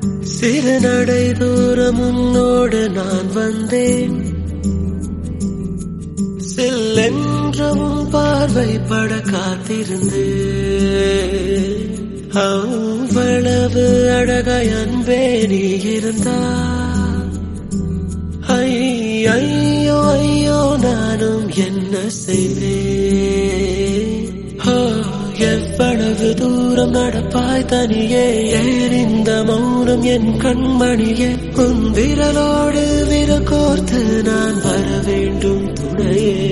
சிறு நடை தூரம் உன்னோடு நான் வந்தேன் செல்லென்றவும் பார்வை பட காத்திருந்து அவ்வளவு அழகாய் அன்பே நீ இருந்தா ஐயோ ஐயோ நானும் என்ன செய்வேன் ஓ, எவ்வளவு தூரம் நடப்பாய் தனியே ஏன் இந்த மௌனம் என் கண்மணியே உன் விரலோடு விரல் கோர்த்து நான் வர வேண்டும் துணையே